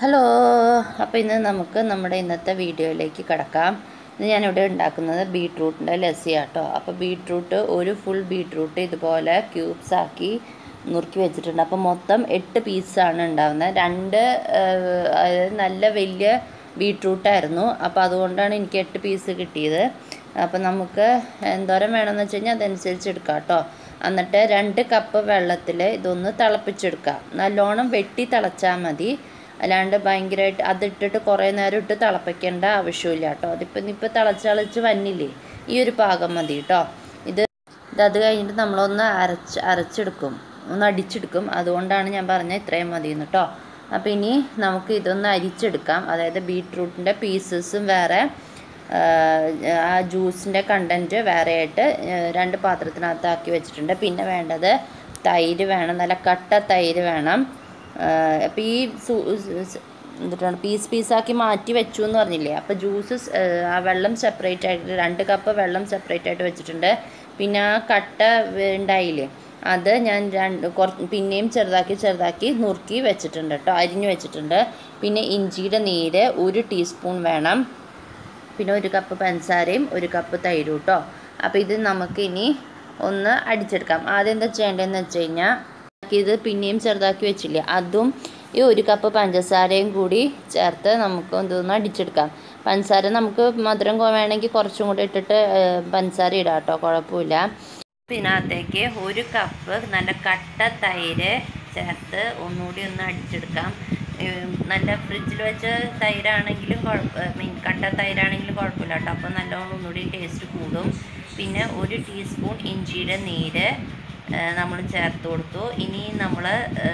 hello അപ്പോൾ ഇന്ന് നമുക്ക് നമ്മുടെ ഇന്നത്തെ വീഡിയോയിലേക്ക് കിടക്കാം ഇന്ന് ഞാനിവിടെ ഉണ്ടാക്കുന്നത് ബീട്രൂട്ടിൻ്റെ ലസ്സിയാട്ടോ അപ്പോൾ ബീട്രൂട്ട് ഒരു ഫുൾ ബീട്രൂട്ട് ഇതുപോലെ ക്യൂബ്സ് ആക്കി നുറുക്കി വെച്ചിട്ടുണ്ട് അപ്പോൾ മൊത്തം എട്ട് പീസാണ് ഉണ്ടാകുന്നത് രണ്ട് ഏഹ്, അതായത് നല്ല വലിയ ബീട്രൂട്ടായിരുന്നു അപ്പോൾ അതുകൊണ്ടാണ് എനിക്ക് എട്ട് പീസ് കിട്ടിയത് അപ്പോൾ നമുക്ക് എന്തോരം വേണമെന്ന് വെച്ച് കഴിഞ്ഞാൽ അതനുസരിച്ച് എടുക്കാം കേട്ടോ എന്നിട്ട് രണ്ട് കപ്പ് വെള്ളത്തിൽ ഇതൊന്ന് തിളപ്പിച്ചെടുക്കാം നല്ലോണം വെട്ടി തിളച്ചാൽ മതി അല്ലാണ്ട് ഭയങ്കരമായിട്ട് അതിട്ടിട്ട് കുറേ നേരം ഇട്ട് തിളപ്പിക്കേണ്ട ആവശ്യമില്ല കേട്ടോ അതിപ്പോൾ ഇപ്പോൾ തിളച്ച് തിളച്ച് വന്നില്ലേ ഈ ഒരു പാകം മതി കേട്ടോ ഇത് ഇത് അത് കഴിഞ്ഞിട്ട് നമ്മളൊന്ന് അരച്ച് അരച്ചെടുക്കും ഒന്ന് അടിച്ചെടുക്കും അതുകൊണ്ടാണ് ഞാൻ പറഞ്ഞത് ഇത്രയും മതി എന്ന് കേട്ടോ അപ്പോൾ ഇനി നമുക്ക് ഇതൊന്ന് അരിച്ചെടുക്കാം അതായത് ബീട്രൂട്ടിൻ്റെ പീസസും വേറെ ആ, ആ ജ്യൂസിൻ്റെ കണ്ടൻറ്റ് വേറെ ആയിട്ട് ആ, രണ്ട് പാത്രത്തിനകത്താക്കി വെച്ചിട്ടുണ്ട് പിന്നെ വേണ്ടത് തൈര് വേണം നല്ല കട്ട തൈര് വേണം അപ്പോൾ ഈ സു സ് എന്തിട്ടാണ് പീസ് പീസാക്കി മാറ്റി വെച്ചു എന്ന് പറഞ്ഞില്ലേ അപ്പോൾ ജ്യൂസ് ആ വെള്ളം സെപ്പറേറ്റ് ആയിട്ട് രണ്ട് കപ്പ് വെള്ളം സെപ്പറേറ്റ് ആയിട്ട് വെച്ചിട്ടുണ്ട് പിന്നെ ആ കട്ട ഉണ്ടായില്ലേ അത് ഞാൻ രണ്ട് കുറച്ച് പിന്നെയും ചെറുതാക്കി ചെറുതാക്കി നുറുക്കി വെച്ചിട്ടുണ്ട് കേട്ടോ അരിഞ്ഞു വെച്ചിട്ടുണ്ട് പിന്നെ ഇഞ്ചിയുടെ നീര് ഒരു ടീസ്പൂൺ വേണം പിന്നെ ഒരു കപ്പ് പഞ്ചസാരയും ഒരു കപ്പ് തൈരും കേട്ടോ അപ്പോൾ ഇത് നമുക്ക് ഇനി ഒന്ന് അടിച്ചെടുക്കാം ആദ്യം എന്താ ചെയ്യേണ്ടതെന്ന് വെച്ച് കഴിഞ്ഞാൽ ഇത് പിന്നെയും ചെറുതാക്കി വെച്ചില്ലേ അതും ഈ ഒരു കപ്പ് പഞ്ചസാരയും കൂടി ചേർത്ത് നമുക്ക് ഇതൊന്ന് അടിച്ചെടുക്കാം പഞ്ചസാര നമുക്ക് മധുരം കൊ- വേണമെങ്കിൽ കുറച്ചും കൂടി ഇട്ടിട്ട് ഏഹ്, പഞ്ചസാര ഇടാം കേട്ടോ കുഴപ്പമില്ല ഇതിനകത്തേക്ക് ഒരു കപ്പ് നല്ല കട്ട തൈര് ചേർത്ത് ഒന്നുകൂടി ഒന്ന് അടിച്ചെടുക്കാം ഉം, നല്ല ഫ്രിഡ്ജിൽ വെച്ച തൈരാണെങ്കിലും കുഴപ്പ മീൻ കട്ട തൈരാണെങ്കിലും കുഴപ്പമില്ല കേട്ടോ അപ്പോൾ നല്ലോണം ഒന്നുകൂടി ടേസ്റ്റ് കൂടും പിന്നെ ഒരു ടീസ്പൂൺ ഇഞ്ചിയുടെ നീര് നമ്മൾ ചേർത്ത് കൊടുത്തു ഇനി നമ്മൾ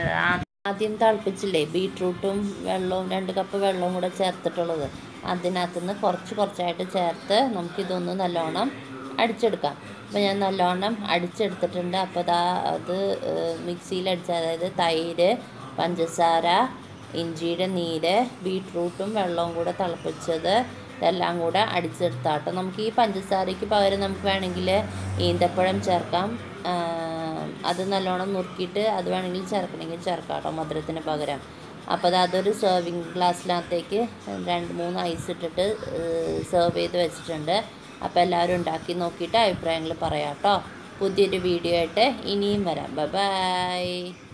ആദ്യം തിളപ്പിച്ചില്ലേ ബീട്രൂട്ടും വെള്ളവും രണ്ട് കപ്പ് വെള്ളവും കൂടെ ചേർത്തിട്ടുള്ളത് അതിനകത്തുനിന്ന് കുറച്ച് കുറച്ചായിട്ട് ചേർത്ത് നമുക്കിതൊന്ന് നല്ലോണം അടിച്ചെടുക്കാം അപ്പോൾ ഞാൻ നല്ലോണം അടിച്ചെടുത്തിട്ടുണ്ട് അപ്പോൾ ദാ അത് മിക്സിയിൽ അടിച്ച അതായത് തൈര് പഞ്ചസാര ഇഞ്ചിയുടെ നീര് ബീട്രൂട്ടും വെള്ളവും കൂടെ തിളപ്പിച്ചത് ഇതെല്ലാം കൂടെ അടിച്ചെടുത്താട്ടോ നമുക്ക് ഈ പഞ്ചസാരയ്ക്ക് പകരം നമുക്ക് വേണമെങ്കിൽ ഈന്തപ്പഴം ചേർക്കാം ആ, അത് നല്ലോണം നുറുക്കിയിട്ട് അത് വേണമെങ്കിൽ ചേർക്കണമെങ്കിൽ ചേർക്കാം കേട്ടോ മധുരത്തിന് പകരം അപ്പോൾ അത് അതൊരു സെർവിങ് ഗ്ലാസ്സിനകത്തേക്ക് രണ്ട് മൂന്ന് ഐസ് ഇട്ടിട്ട് സെർവ് ചെയ്ത് വെച്ചിട്ടുണ്ട് അപ്പോൾ എല്ലാവരും ഉണ്ടാക്കി നോക്കിയിട്ട് അഭിപ്രായങ്ങൾ പറയാം കേട്ടോ പുതിയൊരു വീഡിയോ ആയിട്ട് ഇനിയും വരാം ബൈ